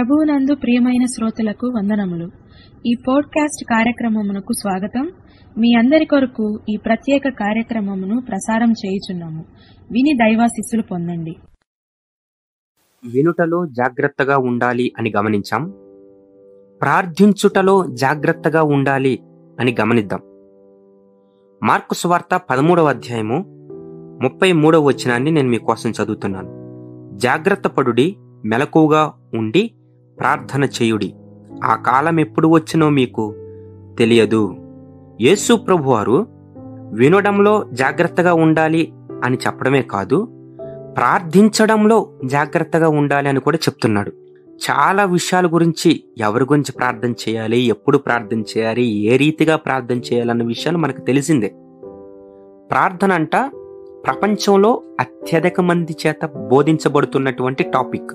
ప్రభువునందు ప్రియమైన శ్రోతలకు వందనములు ఈ పోడ్కాస్ట్ కార్యక్రమమునకు స్వాగతం మీ అందరి కొరకు ఈ ప్రత్యేక కార్యక్రమమును ప్రసారం చేయుచున్నాము విని దైవాశిస్సులు పొందండి వినుటలో జాగ్రత్తగా ఉండాలి అని గమనించాం ప్రార్థించుటలో జాగ్రత్తగా ఉండాలి అని గమనిద్దాం మార్కు సువార్త పదమూడవ అధ్యాయము ముప్పై మూడవ వచనాన్ని నేను మీకోసం చదువుతున్నాను జాగ్రత్త పడుడి మెలకుగా ఉండి ప్రార్థన చేయుడి ఆ కాలం ఎప్పుడు వచ్చినో మీకు తెలియదు యేసు ప్రభువారు వినడంలో జాగ్రత్తగా ఉండాలి అని చెప్పడమే కాదు ప్రార్థించడంలో జాగ్రత్తగా ఉండాలి అని కూడా చెప్తున్నాడు చాలా విషయాల గురించి ఎవరి గురించి ప్రార్థన చేయాలి ఎప్పుడు ప్రార్థన చేయాలి ఏ రీతిగా ప్రార్థన చేయాలన్న విషయాలు మనకు తెలిసిందే ప్రార్థన అంట ప్రపంచంలో అత్యధిక మంది చేత బోధించబడుతున్నటువంటి టాపిక్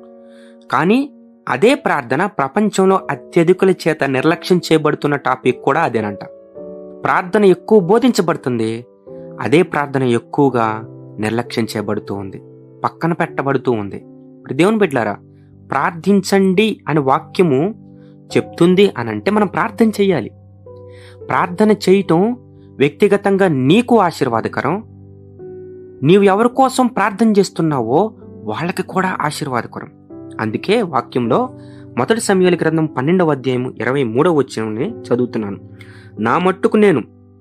కానీ అదే ప్రార్థన ప్రపంచంలో అత్యధికుల చేత నిర్లక్ష్యం చేయబడుతున్న టాపిక్ కూడా అదేనంట ప్రార్థన ఎక్కువ బోధించబడుతుంది అదే ప్రార్థన ఎక్కువగా నిర్లక్ష్యం చేయబడుతూ ఉంది పక్కన పెట్టబడుతూ ఉంది ఇప్పుడు దేవుని బిడ్డలారా ప్రార్థించండి అని వాక్యము చెప్తుంది అని అంటే మనం ప్రార్థన చేయాలి ప్రార్థన చేయటం వ్యక్తిగతంగా నీకు ఆశీర్వాదకరం నీవు ఎవరి కోసం ప్రార్థన చేస్తున్నావో వాళ్ళకి కూడా ఆశీర్వాదకరం అందుకే వాక్యంలో మొదటి సమయాల గ్రంథం పన్నెండవ అధ్యాయం ఇరవై మూడవ వచ్చిన చదువుతున్నాను నా మట్టుకు నేను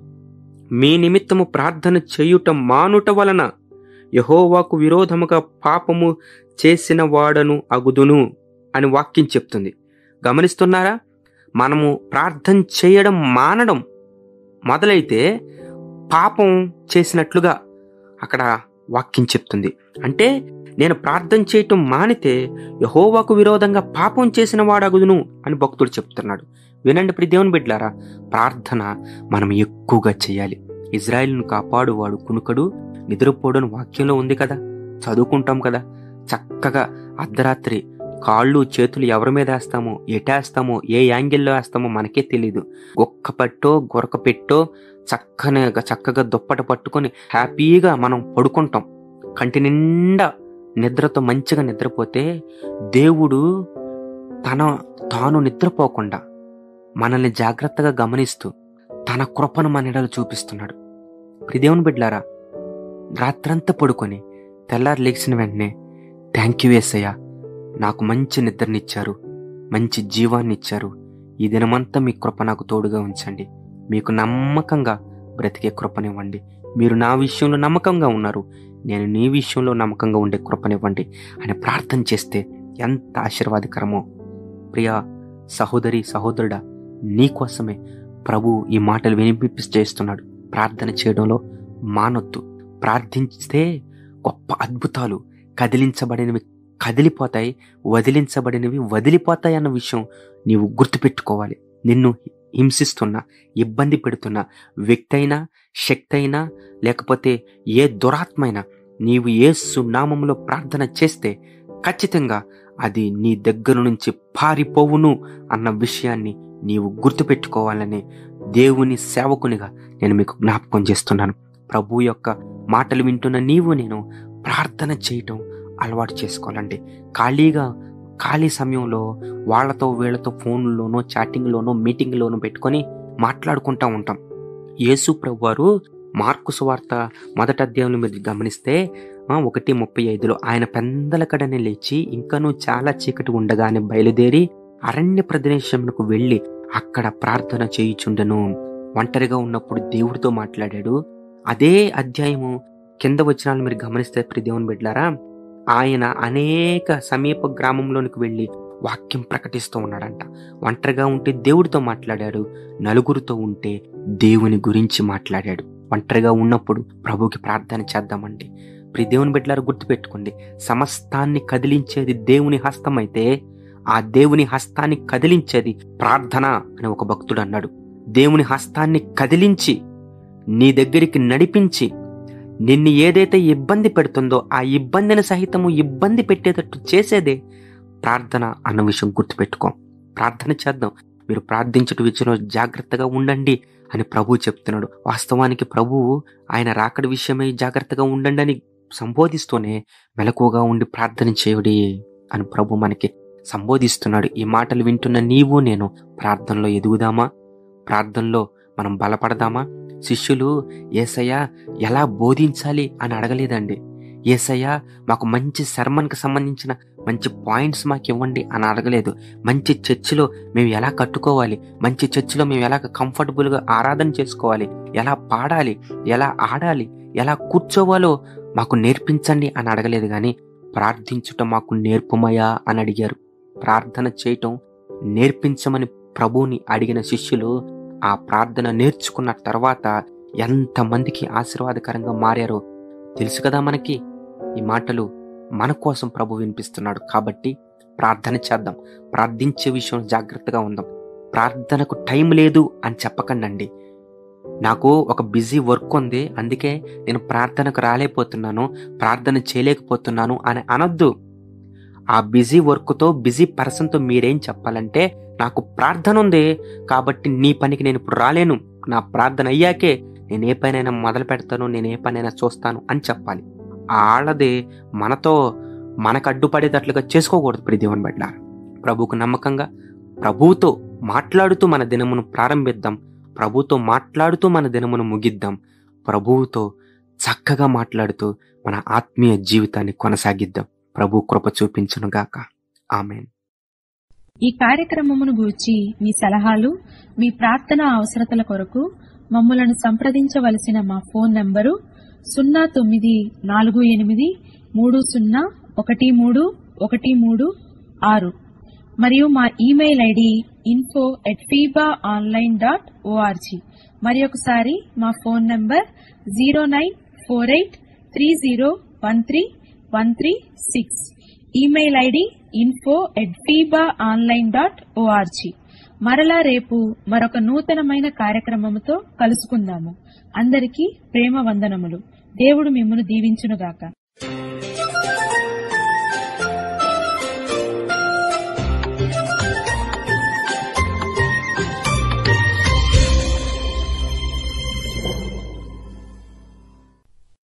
మీ నిమిత్తము ప్రార్థన చేయుట మానుట వలన యహోవాకు విరోధముగా పాపము చేసిన వాడను అగుదును అని వాక్యం చెప్తుంది గమనిస్తున్నారా మనము ప్రార్థన చేయడం మానడం మొదలైతే పాపం చేసినట్లుగా అక్కడ వాక్యం చెప్తుంది అంటే నేను ప్రార్థన చేయటం మానితే యహోవాకు విరోధంగా పాపం చేసిన వాడగుదును అని భక్తుడు చెప్తున్నాడు వినండి ప్రి దేవుని బిడ్లారా ప్రార్థన మనం ఎక్కువగా చేయాలి ఇజ్రాయిల్ను కాపాడువాడు కునుకడు నిద్రపోవడం వాక్యంలో ఉంది కదా చదువుకుంటాం కదా చక్కగా అర్ధరాత్రి కాళ్ళు చేతులు ఎవరి మీద వేస్తామో ఎటేస్తామో ఏ యాంగిల్లో వేస్తామో మనకే తెలియదు ఒక్క పట్టో గొరక పెట్టో చక్కనే చక్కగా దుప్పట పట్టుకొని హ్యాపీగా మనం పడుకుంటాం కంటి నిండా నిద్రతో మంచిగా నిద్రపోతే దేవుడు తన తాను నిద్రపోకుండా మనల్ని జాగ్రత్తగా గమనిస్తూ తన కృపను మన ఎడలు చూపిస్తున్నాడు ప్రిదేవుని బిడ్లారా రాత్రంతా పడుకొని తెల్లారి లేచిన వెంటనే థ్యాంక్ యూ ఏసయ్యా నాకు మంచి నిద్రనిచ్చారు మంచి జీవాన్ని ఇచ్చారు ఈ దినమంతా మీ కృప నాకు తోడుగా ఉంచండి మీకు నమ్మకంగా బ్రతికే కృపనివ్వండి మీరు నా విషయంలో నమ్మకంగా ఉన్నారు నేను నీ విషయంలో నమ్మకంగా ఉండే కృపనివ్వండి అని ప్రార్థన చేస్తే ఎంత ఆశీర్వాదకరమో ప్రియా సహోదరి సహోదరుడా నీకోసమే ప్రభు ఈ మాటలు వినిపింపి చేస్తున్నాడు ప్రార్థన చేయడంలో మానొద్దు ప్రార్థించితే గొప్ప అద్భుతాలు కదిలించబడినవి కదిలిపోతాయి వదిలించబడినవి వదిలిపోతాయి అన్న విషయం నీవు గుర్తుపెట్టుకోవాలి నిన్ను హింసిస్తున్న ఇబ్బంది పెడుతున్న వ్యక్తి అయినా శక్తి అయినా లేకపోతే ఏ దురాత్మైనా నీవు ఏ సునామంలో ప్రార్థన చేస్తే ఖచ్చితంగా అది నీ దగ్గర నుంచి పారిపోవును అన్న విషయాన్ని నీవు గుర్తుపెట్టుకోవాలని దేవుని సేవకునిగా నేను మీకు జ్ఞాపకం చేస్తున్నాను ప్రభు యొక్క మాటలు వింటున్న నీవు నేను ప్రార్థన చేయటం అలవాటు చేసుకోవాలండి ఖాళీగా ఖాళీ సమయంలో వాళ్ళతో వీళ్ళతో ఫోన్లోనో చాటింగ్లోనో మీటింగ్లోనో పెట్టుకొని మాట్లాడుకుంటా ఉంటాం యేసు ప్రభు వారు మార్కు సువార్త మొదటి అధ్యాయంలో మీరు గమనిస్తే ఒకటి ముప్పై ఐదులో ఆయన పెందలకడనే లేచి ఇంకనూ చాలా చీకటి ఉండగానే బయలుదేరి అరణ్య ప్రదేశంకు వెళ్ళి అక్కడ ప్రార్థన చేయుచుండెను ఒంటరిగా ఉన్నప్పుడు దేవుడితో మాట్లాడాడు అదే అధ్యాయము కింద వచనాలు మీరు గమనిస్తే ప్రి దేవుని బిడ్డారా ఆయన అనేక సమీప గ్రామంలోనికి వెళ్ళి వాక్యం ప్రకటిస్తూ ఉన్నాడంట ఒంటరిగా ఉంటే దేవుడితో మాట్లాడాడు నలుగురితో ఉంటే దేవుని గురించి మాట్లాడాడు ఒంటరిగా ఉన్నప్పుడు ప్రభుకి ప్రార్థన చేద్దామండి ప్రి దేవుని బిడ్డలారు గుర్తుపెట్టుకోండి సమస్తాన్ని కదిలించేది దేవుని హస్తం అయితే ఆ దేవుని హస్తాన్ని కదిలించేది ప్రార్థన అని ఒక భక్తుడు అన్నాడు దేవుని హస్తాన్ని కదిలించి నీ దగ్గరికి నడిపించి నిన్ను ఏదైతే ఇబ్బంది పెడుతుందో ఆ ఇబ్బందిని సహితము ఇబ్బంది పెట్టేటట్టు చేసేదే ప్రార్థన అన్న విషయం గుర్తుపెట్టుకో ప్రార్థన చేద్దాం మీరు ప్రార్థించట విషయంలో జాగ్రత్తగా ఉండండి అని ప్రభు చెప్తున్నాడు వాస్తవానికి ప్రభువు ఆయన రాకడి విషయమై జాగ్రత్తగా ఉండండి అని సంబోధిస్తూనే మెలకువగా ఉండి ప్రార్థన చేయుడి అని ప్రభు మనకి సంబోధిస్తున్నాడు ఈ మాటలు వింటున్న నీవు నేను ప్రార్థనలో ఎదుగుదామా ప్రార్థనలో మనం బలపడదామా శిష్యులు ఏసయ్య ఎలా బోధించాలి అని అడగలేదండి ఏసయ్య మాకు మంచి శర్మన్కి సంబంధించిన మంచి పాయింట్స్ మాకు ఇవ్వండి అని అడగలేదు మంచి చర్చిలో మేము ఎలా కట్టుకోవాలి మంచి చర్చిలో మేము ఎలా కంఫర్టబుల్గా ఆరాధన చేసుకోవాలి ఎలా పాడాలి ఎలా ఆడాలి ఎలా కూర్చోవాలో మాకు నేర్పించండి అని అడగలేదు కానీ ప్రార్థించుట మాకు నేర్పుమయా అని అడిగారు ప్రార్థన చేయటం నేర్పించమని ప్రభువుని అడిగిన శిష్యులు ఆ ప్రార్థన నేర్చుకున్న తర్వాత ఎంతమందికి ఆశీర్వాదకరంగా మారారో తెలుసు కదా మనకి ఈ మాటలు మన కోసం ప్రభు వినిపిస్తున్నాడు కాబట్టి ప్రార్థన చేద్దాం ప్రార్థించే విషయం జాగ్రత్తగా ఉందాం ప్రార్థనకు టైం లేదు అని చెప్పకండి నాకు ఒక బిజీ వర్క్ ఉంది అందుకే నేను ప్రార్థనకు రాలేకపోతున్నాను ప్రార్థన చేయలేకపోతున్నాను అని అనొద్దు ఆ బిజీ వర్క్తో బిజీ పర్సన్తో మీరేం చెప్పాలంటే నాకు ప్రార్థన ఉంది కాబట్టి నీ పనికి నేను ఇప్పుడు రాలేను నా ప్రార్థన అయ్యాకే నేను ఏ పనైనా మొదలు పెడతాను నేను ఏ పనైనా చూస్తాను అని చెప్పాలి ఆళ్ళదే మనతో మనకు అడ్డుపడేటట్లుగా చేసుకోకూడదు ప్రియ దేవుని బిడ్డ ప్రభువుకు నమ్మకంగా ప్రభువుతో మాట్లాడుతూ మన దినమును ప్రారంభిద్దాం ప్రభుతో మాట్లాడుతూ మన దినమును ముగిద్దాం ప్రభువుతో చక్కగా మాట్లాడుతూ మన ఆత్మీయ జీవితాన్ని కొనసాగిద్దాం ప్రభు కృప చూపించును గాక ఆమెన్ ఈ కార్యక్రమమును గూర్చి మీ సలహాలు మీ ప్రార్థన అవసరతల కొరకు మమ్మలను సంప్రదించవలసిన మా ఫోన్ నంబరు సున్నా తొమ్మిది నాలుగు ఎనిమిది మూడు సున్నా ఒకటి మూడు ఒకటి మూడు ఆరు మరియు మా email ID info at Fiba online dot O R G మరి ఒకసారి మా phone number zero nine four eight three zero one three one three six email ID info at Fiba online dot O R G మరలా రేపు మరొక నూతనమైన కార్యక్రమముతో కలుసుకుందాము అందరికీ ప్రేమ వందనములు దేవుడు మిమ్మను దీవించునుగాక